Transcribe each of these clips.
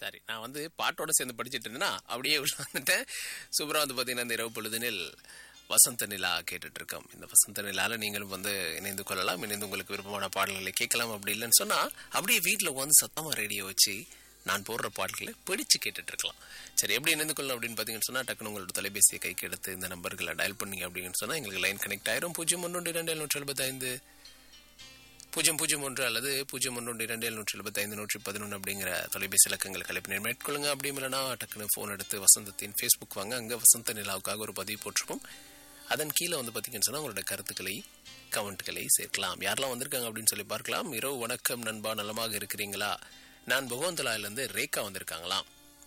சரி நான் வந்து பாட்டோட சேர்ந்து படிச்சிட்டு இருந்தேன்னா அப்படியே உள்ள வந்துட்டேன் சூப்பரா வந்து பாத்தீங்கன்னா இந்த இரவு பொழுதினில் வசந்த நிலா கேட்டுட்டு இருக்கோம் இந்த வசந்த நிலால நீங்களும் வந்து இணைந்து கொள்ளலாம் இணைந்து உங்களுக்கு விருப்பமான பாடல்களை கேட்கலாம் அப்படி இல்லைன்னு சொன்னா அப்படியே வீட்டில் உட்காந்து சத்தமா ரேடியோ வச்சு நான் போடுற பாடல்களை பிடிச்சு கேட்டுட்டு இருக்கலாம் சரி எப்படி இணைந்து கொள்ளலாம் அப்படின்னு பார்த்தீங்கன்னு சொன்னா டக்குனு உங்களோட தொலைபேசியை கைக்கு எடுத்து இந்த நம்பர்களை டயல் பண்ணீங்க அப்படின்னு சொன்னா எங்களுக்கு லைன் கனெக்ட் ஆயிரும் பூஜ்ஜியம் ஒன்று இரண்டு எழுநூற்றி எழுபத்தைந்து பூஜ்ஜியம் பூஜ்ஜியம் ஒன்று அல்லது பூஜ்ஜியம் ஒன்று இரண்டு எழுநூற்றி எழுபத்தைந்து நூற்றி பதினொன்று அப்படிங்கிற தொலைபேசி இலக்கங்களை கலைப்பினர் மேற்கொள்ளுங்க அப்படி இல்லைனா டக்குனு ஃபோன் எடுத்து வசந்தத்தின் ஃபேஸ்புக் வாங்க அங்கே வசந்த நிலாவுக்காக ஒரு பதிவு போட்டிருப்போம் அதன் கீழே வந்து பார்த்தீங்கன்னு சொன்னால் உங்களோட கருத்துக்களை கமெண்ட்களை சேர்க்கலாம் யாரெல்லாம் வந்திருக்காங்க அப்படின்னு சொல்லி பார்க்கலாம் இரவு வணக்கம் நண்பா நலமாக இருக்கிறீங்களா நான் பகவந்தலாயிலேருந்து ரேகா வந்திருக்காங்களாம்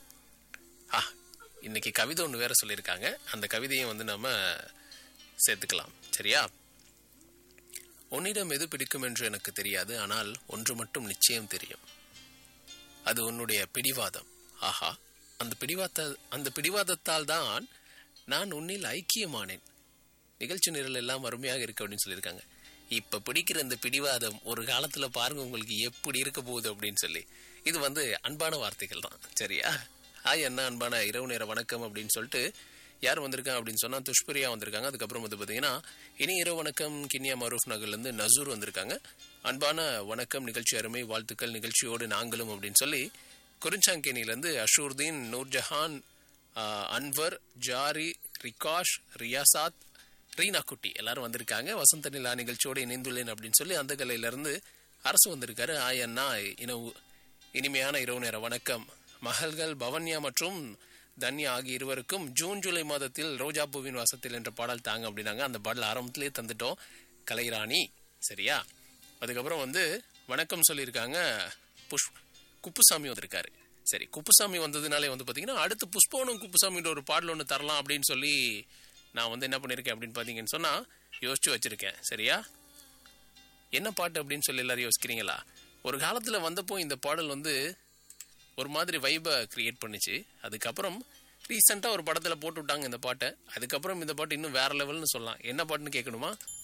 ஆ இன்னைக்கு கவிதை ஒன்று வேற சொல்லியிருக்காங்க அந்த கவிதையை வந்து நம்ம சேர்த்துக்கலாம் சரியா உன்னிடம் எது பிடிக்கும் என்று எனக்கு தெரியாது ஆனால் ஒன்று மட்டும் நிச்சயம் தெரியும் அது உன்னுடைய பிடிவாதம் ஆஹா அந்த பிடிவாத அந்த பிடிவாதத்தால் தான் நான் உன்னில் ஐக்கியமானேன் நிகழ்ச்சி நிரல் எல்லாம் அருமையாக இருக்கு அப்படின்னு சொல்லியிருக்காங்க இப்ப பிடிக்கிற இந்த பிடிவாதம் ஒரு காலத்துல பாருங்க உங்களுக்கு எப்படி இருக்க போகுது அப்படின்னு சொல்லி இது வந்து அன்பான வார்த்தைகள் தான் சரியா ஹாய் அண்ணா அன்பான இரவு நேர வணக்கம் அப்படின்னு சொல்லிட்டு யார் வந்திருக்காங்க அப்படின்னு சொன்னா துஷ்பிரியா வந்திருக்காங்க அதுக்கப்புறம் வந்து பாத்தீங்கன்னா இனி இரவு வணக்கம் கிண்ணியா மரூஃப் நகர்ல இருந்து நசூர் வந்திருக்காங்க அன்பான வணக்கம் நிகழ்ச்சி அருமை வாழ்த்துக்கள் நிகழ்ச்சியோடு நாங்களும் அப்படின்னு சொல்லி குறிஞ்சாங்கேணியில இருந்து அஷூர்தீன் நூர்ஜஹான் ஆஹ், அன்வர் ஜாரி ரிகாஷ் ரியாசாத் ரீனா குட்டி எல்லாரும் வந்திருக்காங்க வசந்த நிலா நிகழ்ச்சியோடு இணைந்துள்ளேன் அப்படின்னு சொல்லி அந்த கலையில இருந்து அரசு வந்திருக்காரு ஆய் அண்ணா இனவு இனிமையான இரவு நேர வணக்கம் மகள்கள் பவன்யா மற்றும் தன்யா ஆகிய இருவருக்கும் ஜூன் ஜூலை மாதத்தில் ரோஜா பூவின் வாசத்தில் என்ற பாடல் தாங்க அப்படின்னாங்க அந்த பாடல் ஆரம்பத்திலே தந்துட்டோம் கலைராணி சரியா அதுக்கப்புறம் வந்து வணக்கம் சொல்லியிருக்காங்க புஷ் குப்புசாமி வந்திருக்காரு சரி குப்புசாமி வந்ததுனாலே வந்து பார்த்தீங்கன்னா அடுத்து புஷ்பவனும் குப்புசாமின்ற ஒரு பாடல் ஒன்று தரலாம் அப்படின்னு சொல்லி நான் வந்து என்ன பண்ணியிருக்கேன் அப்படின்னு பார்த்தீங்கன்னு சொன்னால் யோசிச்சு வச்சிருக்கேன் சரியா என்ன பாட்டு அப்படின்னு சொல்லி எல்லாரும் யோசிக்கிறீங்களா ஒரு காலத்தில் வந்தப்போ இந்த பாடல் வந்து ஒரு மாதிரி வைபை கிரியேட் பண்ணுச்சு அதுக்கப்புறம் ரீசெண்டாக ஒரு படத்தில் போட்டு விட்டாங்க இந்த பாட்டை அதுக்கப்புறம் இந்த பாட்டு இன்னும் வேற லெவல்னு சொல்லலாம் என்ன பாட்டுன்னு கேட்கணுமா